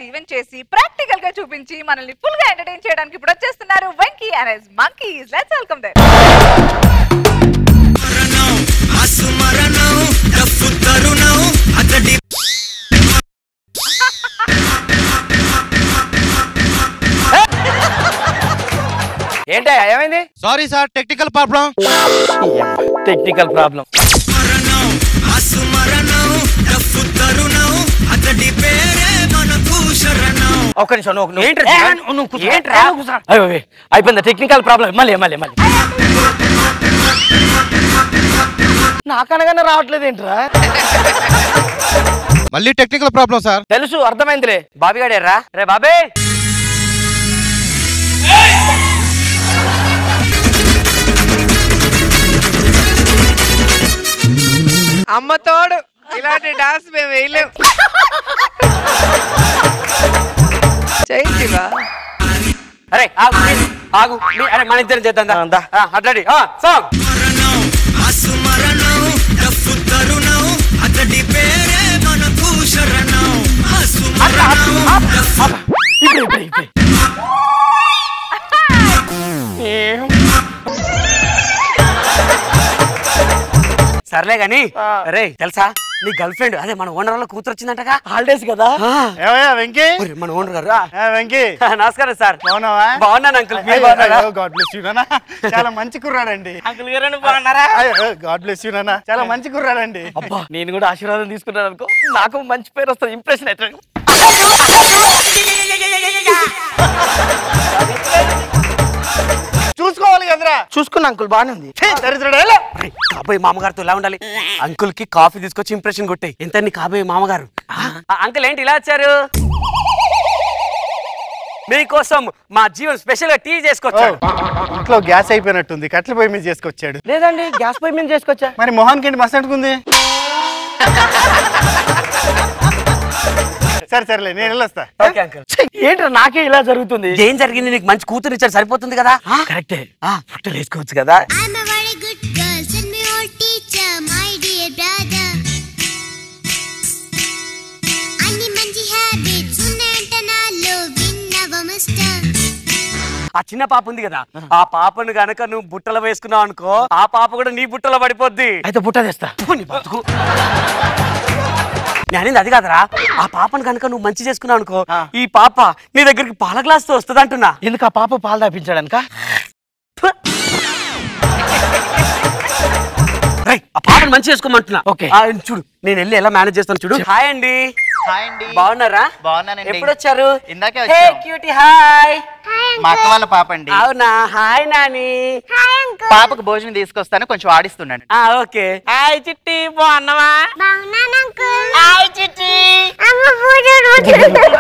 Event చేసి practical గా చూపించి మనల్ని ఫుల్ గా ఎంటర్టైన్ చేయడానికి ఇప్పుడు వచ్చేస్తున్నారు Venky and monkeys let's welcome there అసుమరణం డఫు తరుణం అతడి ఏంటా ఏమైంది sorry sir technical problem technical problem మరణం అసుమరణం డఫు తరుణం అతడి పేరే మనకు శరణం ఒక్క నిమిషం నువ్వు నువ్వు- ఏంట్రా? ఏ, నువ్వు- నువ్వు కూర్చో. ఏంట్రా? ఏ, నువ్వు కూర్చో. అయ్యో, అయ్యో, అయిపోయింది టెక్నికల్ ప్రాబ్లం మళ్ళీ మళ్ళీ మళ్ళీ నాకనగానే రావట్లేదు ఏంట్రా మళ్ళీ టెక్నికల్ ప్రాబ్లం సార్ తెలుసు అర్థమైందిలే బాబీ గాడేరా రే బాబే అమ్మ తోడు ఇలాంటి డాన్స్ మేము వేయలేం చేయించివా అరే ఆగు please, ఆగు మీ- అరే మన ఇద్దరం చేద్దాం దా. ఆ, అట్లాడి సాంగ్ మరణం అసుమరణం డఫు తరుణం అతడి పేరే మనకు శరణం అసుమరణం డఫు ఇప్పుడు ఇప్పుడు ఇప్పుడు సర్లే గాని అరే తెలుసా నీ గర్ల్ ఫ్రెండ్ అదే మన ఓనర్ వాళ్ళ కూతురు వచ్చిందంటగా హాలిడేస్ కదా ఏమయ్యా వెంకీ ఒరే, మన ఓనర్ గారు ఆ. ఏ వెంకీ నమస్కారం సార్ బాగున్నావా బాగున్నాను అంకుల్ మీరు బాగున్నారా గాడ్ బ్లెస్ యూ నాన్న చాలా మంచి కుర్రాడండి అంకుల్ గారు బాగున్నారా గాడ్ బ్లెస్ యూ నాన్న చాలా మంచి కుర్రాడండి అబ్బా నేను కూడా ఆశీర్వాదం తీసుకున్నాను అనుకో నాకు మంచి పేరు వస్తుంది ఇంప్రెషన్ అవుతుంది చూసుకోవాలి కదరా చూసుకున్నా అంకుల్ బాగానే ఉంది ఛీ, దరిద్రుడు ఏలే. అరే, కాబోయే మామగారితో ఎలా ఉండాలి అంకుల్ కి కాఫీ తీసుకొచ్చి ఇంప్రెషన్ కొట్టాయి ఎంత నీ కాబోయే మామగారు ఆ, అంకుల్ ఏంటి ఇలా వచ్చారు మీకోసం మా జీవన్ స్పెషల్ గా టీ ఓ, చేసుకొచ్చాడు ఇంట్లో గ్యాస్ అయిపోయినట్టుంది కట్టెల పొయ్యి మీద చేసుకొచ్చాడు లేదండి గ్యాస్ పొయ్యి మీద చేసుకొచ్చా మరి మొహానికి ఏంటి మస్తు అంటుకుంది సరే సరేలే నేను వెళ్ళొస్తా ఓకే అంకుల్ ఏంట్రా నాకే ఇలా జరుగుతుంది ఏం జరిగింది నీకు మంచి కూతురు ఇచ్చారు సరిపోతుంది కదా కరెక్టే పుట్టలు వేసుకోవచ్చు కదా I'm a very good girl, send me old teacher, my dear brother. అన్ని మంచి హ్యాబిట్స్ ఉన్నాయంట నాలో విన్నవ మిస్టర్ ఆ చిన్న పాప ఉంది కదా ఆ పాపను గనక నువ్వు బుట్టలో వేసుకున్నావు అనుకో ఆ పాప కూడా నీ బుట్టలో పడిపోద్ది అయితే బుట్ట తెస్తా నీ బతుకు నేనేది అది కాదరా ఆ పాపను కనుక నువ్వు మంచి చేసుకున్నావు అనుకో ఈ పాప నీ దగ్గరికి పాల గ్లాస్ తో వస్తుంది అంటున్నా ఎందుకు ఆ పాప పాలు తాపించడానిక ఆ పాపను మంచి చేసుకోమంటున్నా ఓకే చూడు నేను వెళ్ళి ఎలా మేనేజ్ చేస్తాను చూడు హాయ్ అండి హాయ్ అండి బాగున్నారా బాగున్నానండి. ఎప్పుడు వచ్చారు ఇందాకే హే వచ్చాం. క్యూటీ హాయ్ మా అక్క వాళ్ళ పాప అండి అవునా హాయ్ నాని పాపకు భోజనం తీసుకొస్తాను కొంచెం ఆడిస్తున్నాడు ఆ ఓకే హాయ్ చిట్టి బాగున్నావా బాగున్నాను అంకుల్ హాయ్ చిట్టి అమ్మ పూజ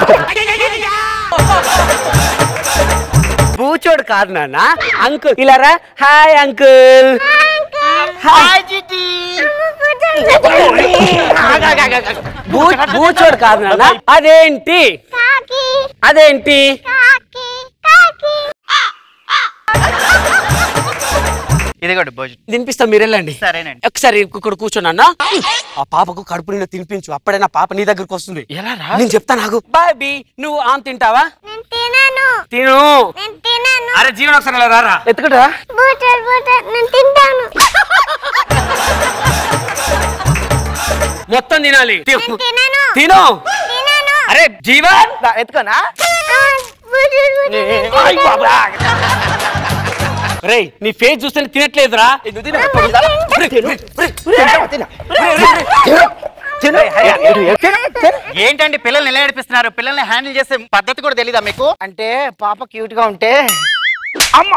పూచోడు కాదు నాన్న అంకుల్ ఇలారా హాయ్ అంకుల్ హాయ్ చిట్టి పూచోడు కాదు నాన్న అదేంటి కాకి అదేంటి కాకి కాకి ఇదిగోండి భోజనం తినిపిస్తా మీరు వెళ్ళండి సరేనండి ఒకసారి ఇక్కడ కూర్చోను అన్న ఆ పాపకు కడుపు నిండా తినిపించు అప్పుడే నా పాప నీ దగ్గరకు వస్తుంది నేను చెప్తా నాకు బాబీ నువ్వు ఆమె తింటావా నేను తినను తిను నేను తినను అరే జీవన ఒకసారి ఇలా రారా ఎత్తుకుంటా బూటర్ బూటర్ నేను తింటాను మొత్తం తినాలి తి- నేను తినను తిను తినను అరే జీవన్ ఎత్తుకోనా బూటర్ బూటర్ రే నీ ఫేస్ చూస్తే తినట్లేదురా ఎందుకు తిన? రే, రే, రే, రే, రే, రే, రే. ఏంటండి పిల్లల్ని ఎలా ఏడిపిస్తున్నారు పిల్లల్ని హ్యాండిల్ చేసే పద్ధతి కూడా తెలీదా మీకు అంటే పాప క్యూట్ గా ఉంటే అమ్మ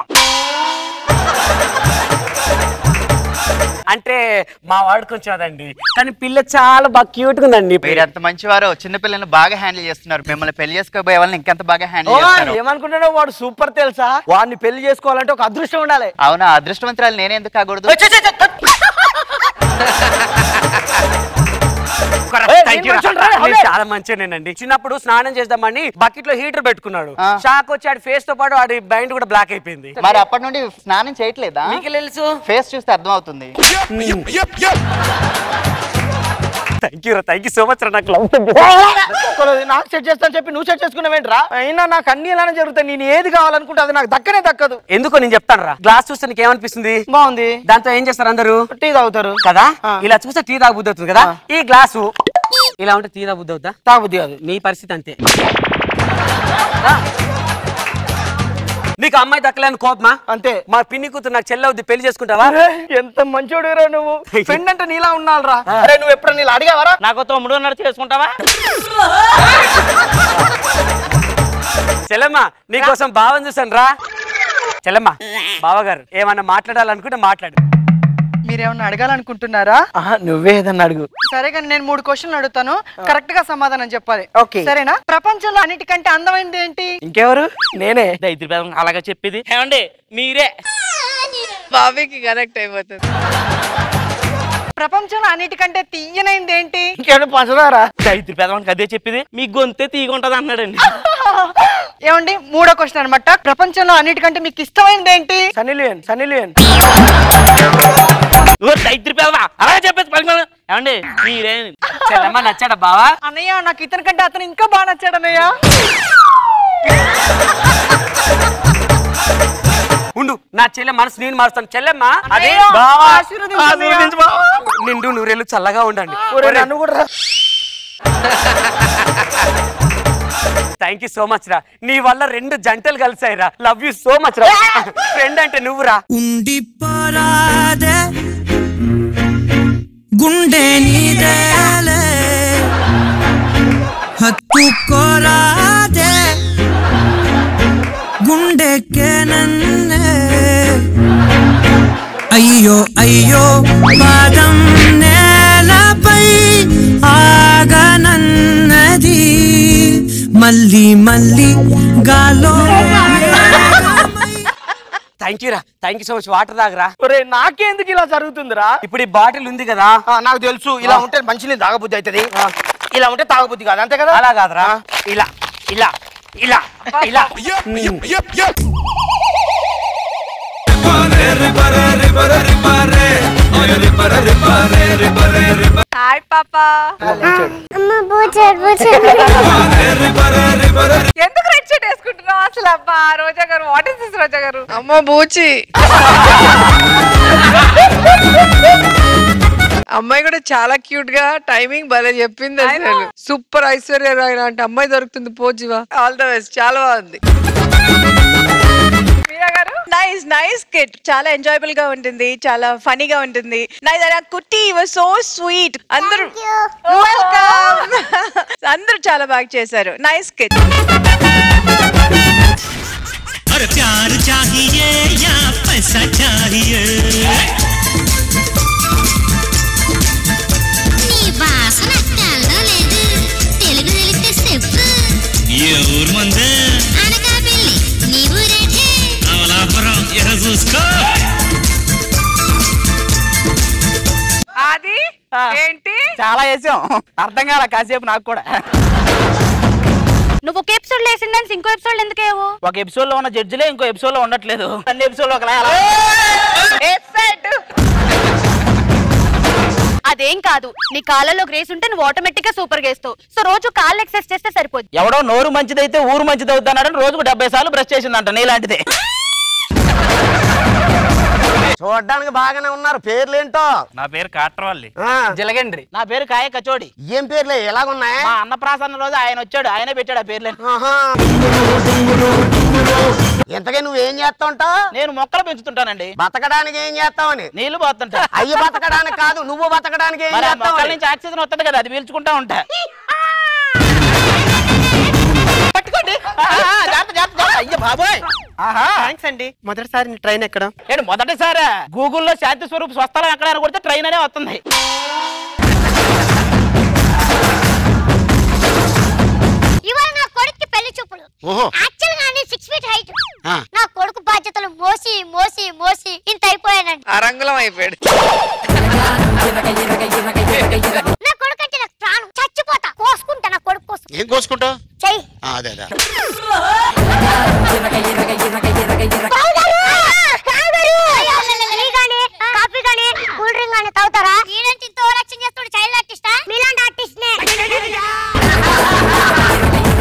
అంటే మా వాడు కొంచెం అదండి కానీ పిల్ల చాలా బాగా క్యూట్ గా ఉందండి మీరు ఎంత మంచివారో చిన్న పిల్లల్ని బాగా హ్యాండిల్ చేస్తున్నారు మిమ్మల్ని పెళ్లి చేసుకోబోయే వాళ్ళని ఇంకెంత బాగా ఓ, హ్యాండిల్ చేస్తారు ఏమనుకుంటున్నావు వాడు సూపర్ తెలుసా వాడిని పెళ్లి చేసుకోవాలంటే ఒక అదృష్టం ఉండాలి అవునా అదృష్టవంతురాలు నేనే ఎందుకు కాకూడదు Thank you రా. నేను చాలా మంచిగానేనండి చిన్నప్పుడు స్నానం చేద్దామని బకెట్ లో హీటర్ పెట్టుకున్నాడు ఆ. షాక్ వచ్చి ఆడి ఫేస్ తో పాటు ఆడి బైండ్ కూడా బ్లాక్ అయిపోయింది మరి అప్పటి నుండి స్నానం చేయట్లేదా మీకు తెలుసు ఫేస్ చూస్తే అర్థం అవుతుంది థ్యాంక్ యూ రా థ్యాంక్ యూ సో మచ్ రా నాకు లవ్ ఒక్కరోజు నాకు సెట్ చేస్తాను చెప్పి నువ్వు సెట్ చేసుకున్నావేంట్రా అయినా నాకు అన్ని ఇలానే జరుగుతాయి నేను ఏది కావాలనుకుంటే అది నాకు దక్కనే దక్కదు ఎందుకో నేను చెప్తాను రా గ్లాస్ చూస్తే నీకు ఏమనిపిస్తుంది బాగుంది దాంతో ఏం చేస్తారు అందరూ టీ తాగుతారు కదా ఆ. ఇలా చూస్తే టీ తాగబుద్ధి అవుతుంది కదా ఈ గ్లాసు ఇలా ఉంటే టీ తాగబుద్ధి అవుతా తాగుద్ది కాదు నీ పరిస్థితి అంతే రా. నీకు అమ్మాయి దక్కలేని కోపమా అంతే మా పిన్ని కూతురు నాకు చెల్లవుద్ది పెళ్లి చేసుకుంటావా అరే, ఎంత మంచోడు నువ్వు ఫ్రెండ్ అంటే నీలా ఉన్నావురా అరే నువ్వు ఎప్పుడు నీళ్ళు అడిగావరా నాకు తమ్ముడు అన్నాడు చేసుకుంటావా చెల్లమ్మ నీకోసం బావని చూసాను రా చెల్లమ్మ బావగారు ఏమన్నా మాట్లాడాలనుకుంటే మాట్లాడు మీరేమన్నా అడగాలనుకుంటున్నారా ఆహా, నువ్వే ఏదన్నా అడుగు సరే కానీ నేను మూడు క్వశ్చన్లు అడుగుతాను కరెక్ట్ గా సమాధానం చెప్పాలి ఓకే. సరేనా ప్రపంచంలో అన్నిటికంటే అందమైనది ఏంటి ఇంకెవరు నేనే దైత్రి అలాగా చెప్పేది ఏమండి మీరే బాబీకి కనెక్ట్ అయిపోతుంది ప్రపంచంలో అన్నిటికంటే తీయనైంది ఏంటి ఇంకేమైనా పంచదారా దైత్రి పెదవానికి అదే చెప్పేది మీ గొంతే తీగుంటది అన్నాడండి ఏమండి మూడో క్వశ్చన్ అనమాట ప్రపంచంలో అన్నిటికంటే మీకు ఇష్టమైనది ఏంటి సన్నీ లియోన్ సన్నీ లియోన్ దైత్రి పెదవా అలాగే చెప్పేది పలికి ఏమండి మీరే చెల్లమ్మ నచ్చాడా బావా అన్నయ్య నాకు ఇతని కంటే అతను ఇంకా బాగా నచ్చాడు అన్నయ్య ఉండు నా చెల్లె మనసు నేను మారుస్తాను చెల్లెమ్మ అదే అన్నయ్య, బావా ఆశీర్వదించు అన్నయ్య. ఆశీర్వదించు బావా. నిండు నూరేళ్ళు చల్లగా ఉండండి ఒరే, నన్ను కూడా రా. థ్యాంక్ యూ సో మచ్ రా నీ వల్ల రెండు జంటలు కలిసాయి రా లవ్ యూ సో మచ్ రా ఫ్రెండ్ అంటే నువ్వు రా ఉండిపోరాదే గుండె నీదేలే హత్తుకోరాదే గుండెకే నన్నే అయ్యో అయ్యో పాదం నేలపై ఆగనన్నది మళ్ళీ మళ్ళీ గాలో థ్యాంక్ యూ రా thank you so much water తాగరా ఒరే నాకెందుకు ఇలా జరుగుతుందిరా ఇప్పుడు ఈ బాటిల్ ఉంది కదా ఆ, నాకు తెలుసు ఇలా ఉంటే మంచి నీళ్ళు తాగబుద్ధి అవుతుంది ఇలా ఉంటే తాగబుద్ధి కాదు అంతే కదా అలా కాదురా ఇలా ఇలా ఇలా ఇలా హాయ్ పాపా అమ్మ బూచర్ బూచర్ ఎందుకు రెడ్ షర్ట్ వేసుకుంటున్నావు అసలు అబ్బా రోజా గారు వాట్ ఇస్ దిస్ రోజా గారు అమ్మ బూచి అమ్మాయి కూడా చాలా క్యూట్ గా టైమింగ్ భలే చెప్పింది అసలు సూపర్ ఐశ్వర్య రాయ్ లాంటి అమ్మాయి దొరుకుతుంది పోజివా ఆల్ ద బెస్ట్ చాలా బాగుంది మీరా గారు నైస్ నైస్ కిట్ చాలా ఎంజాయబుల్ గా ఉంటుంది చాలా ఫనీగా ఉంటుంది నైస్ ఆ కుట్టి వాజ్ సో స్వీట్ అందరూ వెల్కమ్ అందరూ చాలా బాగా చేశారు నైస్ కిట్ और प्यार चाहिए या पैसा चाहिए నీ వాసన కల్లో లేదు తెలుగు తెలిస్తే చెప్పు ఏ ఊరు మంది అనకాపల్లి నీ ఊరేటే అమలాపురం ఎర చూసుకో అది ఏంటి చాలా వేసాం అర్థం కాల కాసేపు నాకు కూడా నువ్వు ఒక ఎపిసోడ్ లేసిందని ఇంకో ఎపిసోడ్ ఎందుకు ఏవో ఒక ఎపిసోడ్ లో ఉన్న జడ్జిలే ఇంకో ఎపిసోడ్ లో ఉండట్లేదు అన్ని ఎపిసోడ్ లో ఒకలా అదేం కాదు నీ కాళ్ళలో గ్రేస్ ఉంటే నువ్వు ఆటోమేటిక్ గా సూపర్ గేస్తావు సో రోజు కాళ్ళు ఎక్సర్సైజ్ చేస్తే సరిపోద్ది ఎవడో నోరు మంచిదైతే ఊరు మంచిది అవుతానని రోజుకు డెబ్బై సార్లు బ్రష్ చేసిందంట నీలాంటిదే చూడడానికి బాగానే ఉన్నారు పేర్లేంటో నా పేరు కాట్రవల్లి ఆ, జలగండ్రి నా పేరు కాయ కచోడి ఏం పేర్లే ఎలాగున్నాయి మా అన్నప్రాసన్న రోజు ఆయన వచ్చాడు ఆయనే పెట్టాడు ఆ పేర్లని ఆహా. ఇంతకీ నువ్వేం చేస్తా ఉంటావు నేను మొక్కలు పెంచుతుంటానండి బతకడానికి ఏం చేస్తావని నీళ్లు పోతుంటా అయ్యి బతకడానికి కాదు నువ్వు బతకడానికి ఏం మరి ఆ మొక్కల చేస్తావని నుంచి ఆక్సిజన్ వస్తుంది కదా అది పీల్చుకుంటా ఉంటా పట్టుకోండి ఆహా, జాగ్రత్త, జాగ్రత్త, జాగ్రత్త. అయ్య బాబోయ్ ఆహా థ్యాంక్స్ అండి మొదటిసారి ట్రైన్ ఎక్కడం ఏంటి మొదటిసారి గూగుల్లో శాంతి స్వరూప్ స్వస్థలం ఎక్కడ అని కొడితే ట్రైన్ అనే వస్తుంది ఇవాళ నా కొడుక్కి పెళ్లి చూపులు ఓహో యాక్చువల్ గా నేను సిక్స్ ఫీట్ హైట్ ఆ. నా కొడుకు బాధ్యతలు మోసి మోసి మోసి ఇంత అయిపోయానండి అరంగులం అయిపోయాడు నా కొడుకు అంటే నాకు ప్రాణం చచ్చిపోతా కోసుకుంటా నా కొడుకు కోసం ఏం కోసుకుంటావు చెయ్యి అదే అదే బావ